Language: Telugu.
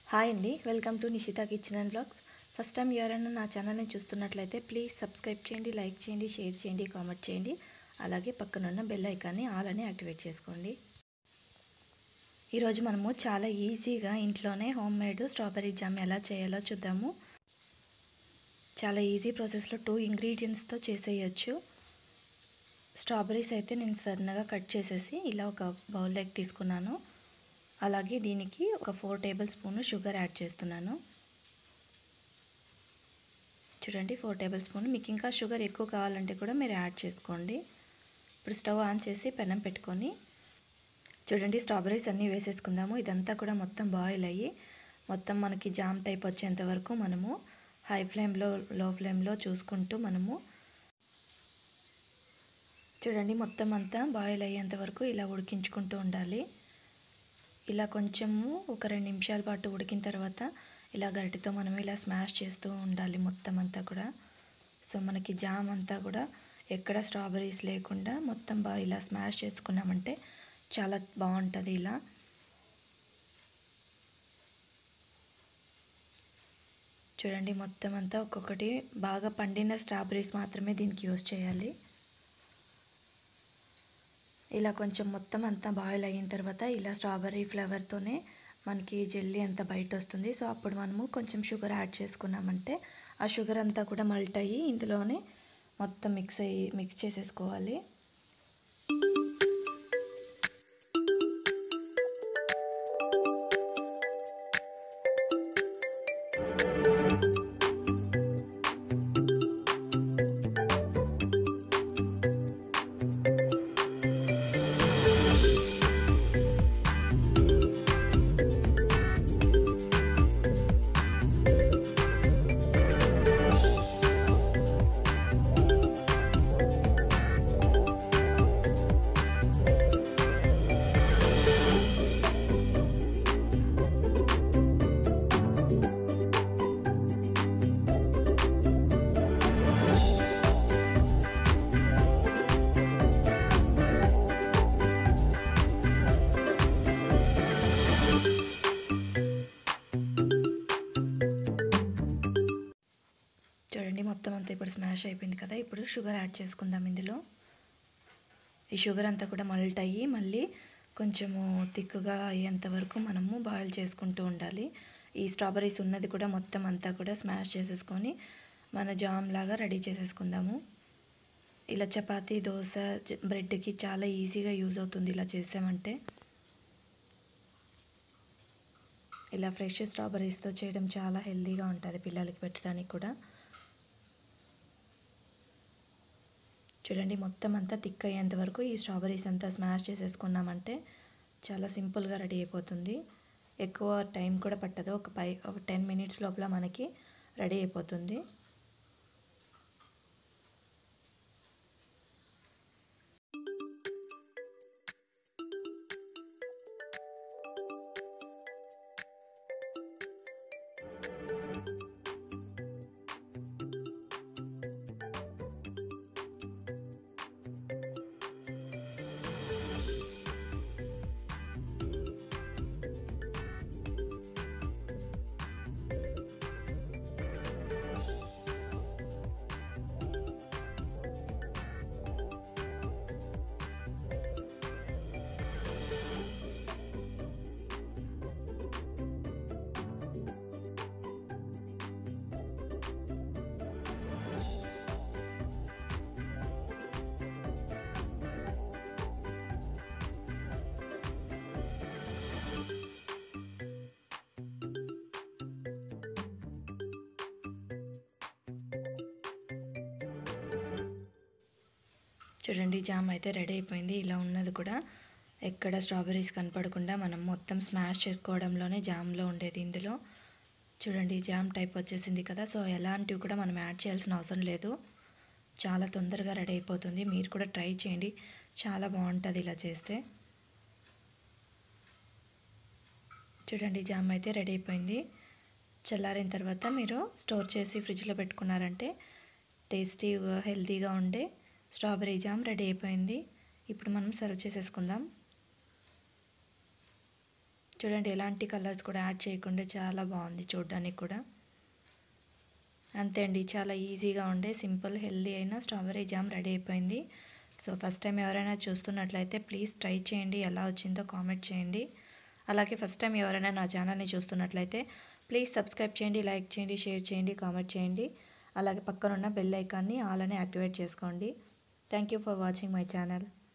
హాయ్ అండి welcome to Nishita kitchen and blogs first time ఎవరైనా నా ఛానల్ని చూస్తున్నట్లయితే ప్లీజ్ సబ్స్క్రైబ్ చేయండి లైక్ చేయండి షేర్ చేయండి కామెంట్ చేయండి అలాగే పక్కనున్న బెల్ ఐకాన్ని ఆల్ అని యాక్టివేట్ చేసుకోండి ఈరోజు మనము చాలా ఈజీగా ఇంట్లోనే హోమ్ మేడ్ స్ట్రాబెర్రీ జామ్ ఎలా చేయాలో చూద్దాము చాలా ఈజీ ప్రాసెస్లో టూ ఇంగ్రీడియంట్స్తో చేసేయచ్చు స్ట్రాబెర్రీస్ అయితే నేను సన్నగా కట్ చేసేసి ఇలా ఒక బౌల్లోకి తీసుకున్నాను అలాగే దీనికి ఒక four tablespoon sugar add చేస్తున్నాను చూడండి ఫోర్ టేబుల్ స్పూన్ మీకు ఇంకా షుగర్ ఎక్కువ కావాలంటే కూడా మీరు యాడ్ చేసుకోండి ఇప్పుడు స్టవ్ ఆన్ చేసి పెనం పెట్టుకొని చూడండి స్ట్రాబెర్రీస్ అన్నీ వేసేసుకుందాము ఇదంతా కూడా మొత్తం బాయిల్ అయ్యి మొత్తం మనకి జామ్ టైప్ వచ్చేంత వరకు మనము హై ఫ్లేమ్లో లో ఫ్లేమ్లో చూసుకుంటూ మనము చూడండి మొత్తం అంతా బాయిల్ అయ్యేంత వరకు ఇలా ఉడికించుకుంటూ ఉండాలి ఇలా కొంచెము ఒక రెండు నిమిషాల పాటు ఉడికిన తర్వాత ఇలా గరిటితో మనం ఇలా స్మాష్ చేస్తూ ఉండాలి మొత్తం అంతా కూడా సో మనకి జామ్ అంతా కూడా ఎక్కడ స్ట్రాబెర్రీస్ లేకుండా మొత్తం బాగా ఇలా స్మాష్ చేసుకున్నామంటే చాలా బాగుంటుంది ఇలా చూడండి మొత్తం అంతా ఒక్కొక్కటి బాగా పండిన స్ట్రాబెర్రీస్ మాత్రమే దీనికి యూజ్ చేయాలి ఇలా కొంచెం మొత్తం అంతా బాయిల్ అయిన తర్వాత ఇలా స్ట్రాబెర్రీ ఫ్లేవర్తోనే మనకి జెల్లీ అంతా బయట వస్తుంది సో అప్పుడు మనము కొంచెం షుగర్ యాడ్ చేసుకున్నామంటే ఆ షుగర్ అంతా కూడా మల్ట్ అయ్యి ఇందులోనే మొత్తం మిక్స్ అయ్యి మిక్స్ చేసేసుకోవాలి చూడండి మొత్తం అంతా ఇప్పుడు స్మాష్ అయిపోయింది కదా ఇప్పుడు షుగర్ యాడ్ చేసుకుందాం ఇందులో ఈ షుగర్ అంతా కూడా మల్ట్ అయ్యి మళ్ళీ కొంచెము తిక్కుగా అయ్యేంత వరకు మనము బాయిల్ చేసుకుంటూ ఉండాలి ఈ స్ట్రాబెర్రీస్ ఉన్నది కూడా మొత్తం అంతా కూడా స్మాష్ చేసేసుకొని మన జామ్ లాగా రెడీ చేసేసుకుందాము ఇలా చపాతీ దోశ బ్రెడ్కి చాలా ఈజీగా యూజ్ అవుతుంది ఇలా చేసామంటే ఇలా ఫ్రెష్ స్ట్రాబెర్రీస్తో చేయడం చాలా హెల్తీగా ఉంటుంది పిల్లలకి పెట్టడానికి కూడా చూడండి మొత్తం అంతా థిక్ అయ్యేంత వరకు ఈ స్ట్రాబెర్రీస్ అంతా స్మాష్ చేసేసుకున్నామంటే చాలా సింపుల్గా రెడీ అయిపోతుంది ఎక్కువ టైం కూడా పట్టదు ఒక ఫైవ్ ఒక టెన్ మినిట్స్ లోపల మనకి రెడీ అయిపోతుంది చూడండి జామ్ అయితే రెడీ అయిపోయింది ఇలా ఉన్నది కూడా ఎక్కడ స్ట్రాబెర్రీస్ కనపడకుండా మనం మొత్తం స్మాష్ చేసుకోవడంలోనే జామ్లో ఉండేది ఇందులో చూడండి జామ్ టైప్ వచ్చేసింది కదా సో ఎలాంటివి కూడా మనం యాడ్ చేయాల్సిన అవసరం లేదు చాలా తొందరగా రెడీ అయిపోతుంది మీరు కూడా ట్రై చేయండి చాలా బాగుంటుంది ఇలా చేస్తే చూడండి జామ్ అయితే రెడీ అయిపోయింది చల్లారిన తర్వాత మీరు స్టోర్ చేసి ఫ్రిడ్జ్లో పెట్టుకున్నారంటే టేస్టీగా హెల్తీగా ఉండే స్ట్రాబెరీ జామ్ రెడీ అయిపోయింది ఇప్పుడు మనం సర్వ్ చేసేసుకుందాం చూడండి ఎలాంటి కలర్స్ కూడా యాడ్ చేయకుండా చాలా బాగుంది చూడడానికి కూడా అంతే అండి చాలా ఈజీగా ఉండే సింపుల్ హెల్దీ అయిన స్ట్రాబెరీ జామ్ రెడీ అయిపోయింది సో ఫస్ట్ టైం ఎవరైనా చూస్తున్నట్లయితే ప్లీజ్ ట్రై చేయండి ఎలా వచ్చిందో కామెంట్ చేయండి అలాగే ఫస్ట్ టైం ఎవరైనా నా ఛానల్ని చూస్తున్నట్లయితే ప్లీజ్ సబ్స్క్రైబ్ చేయండి లైక్ చేయండి షేర్ చేయండి కామెంట్ చేయండి అలాగే పక్కనున్న బెల్ ఐకాన్ని ఆల్ అని యాక్టివేట్ చేసుకోండి thank you for watching my channel